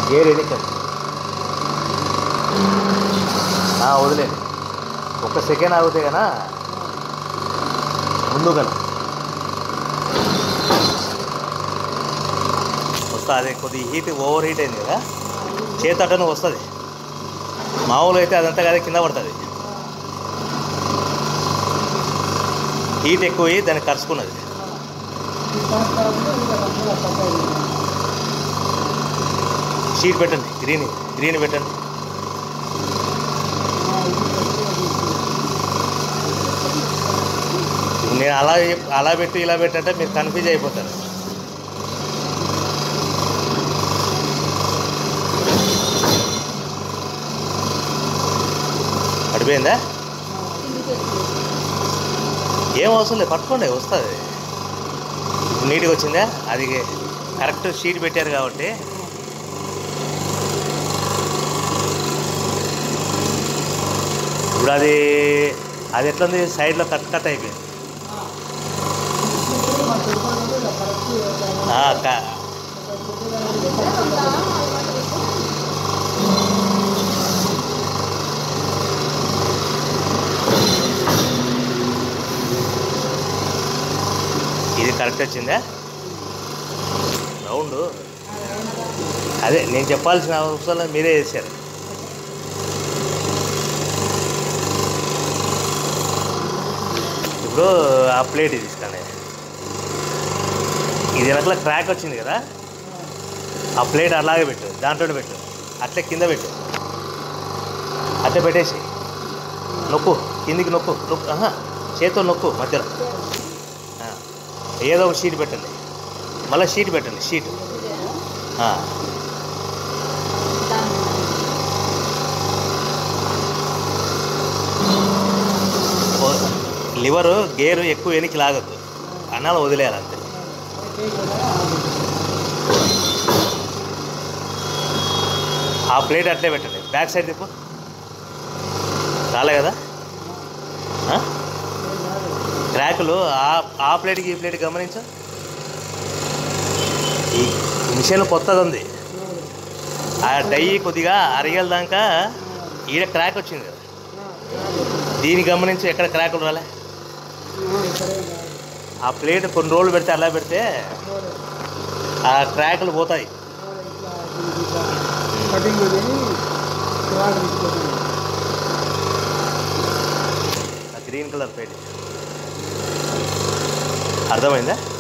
Gear ఎన్నికండి వదిలేండి ఒక్క second ఆగితే కన్నా ముందు కన్నా వస్తా అదే కొద్దిగా హీట్ ఓవర్ హీట్ అయింది కదా చేతటను వస్తుంది మామూలు అయితే అదంతా కదా కింద పడుతుంది హీట్ ఎక్కువ అయ్యి దాన్ని కరుచుకున్నది షీట్ పెట్టండి గ్రీన్ గ్రీన్ పెట్టండి నేను అలా చెప్- అలా పెట్టు ఇలా పెట్టంటే మీరు కన్ఫ్యూజ్ అయిపోతారు పడిపోయిందా ఏం అవసరం లేదు పట్టుకోండి వస్తుంది నీట్గా వచ్చిందా అది కరెక్ట్ షీట్ పెట్టారు కాబట్టి ఇప్పుడు అది అది ఎట్లుంది సైడ్లో కట్ కట్ అయిపోయింది ఆ, క- ఇది కరెక్ట్ వచ్చిందా రౌండ్ అదే నేను చెప్పాల్సిన అవసరం లేదు, మీరే చేశారు ఇప్పుడు ఆ ప్లేట్ తీసుకోండి ఇది వెనకల క్రాక్ వచ్చింది కదా ఆ ప్లేట్ అలాగే పెట్టు దాంట్లో పెట్టు అట్లే కింద పెట్టు అట్లే పెట్టేసి నొక్కు కిందికి నొక్కు నొక్కు ఆహా చేతితో నొక్కు మధ్యలో ఆ, ఏదో ఒక షీట్ పెట్టండి మళ్ళీ షీట్ పెట్టండి షీట్ ఆ, ఓ- లివరు గేరు ఎక్కువ వెనక్కి లాగద్దు అన్నాలు వదిలేయాలి అంతే ఆ ప్లేట్ అట్లే పెట్టండి బ్యాక్ సైడ్ తిప్పు రాలే కదా ఆ? క్రాకులు ఆ ఆ ప్లేట్కి ఈ ప్లేట్ గమనించు ఈ మిషన్ కొత్తది ఉంది ఆ డై కొద్దిగా అరిగేల దాకా ఈడ క్రాక్ వచ్చింది కదా దీన్ని గమనించి ఎక్కడ క్రాకులు రాలే ఆ ప్లేట్ కొన్ని రోజులు పెడితే అలా పెడితే ఆ క్రాకులు పోతాయి కటింగ్ అని క్రాక్ తీసుకోండి ఆ గ్రీన్ కలర్ ప్లేట్ అర్థమైందా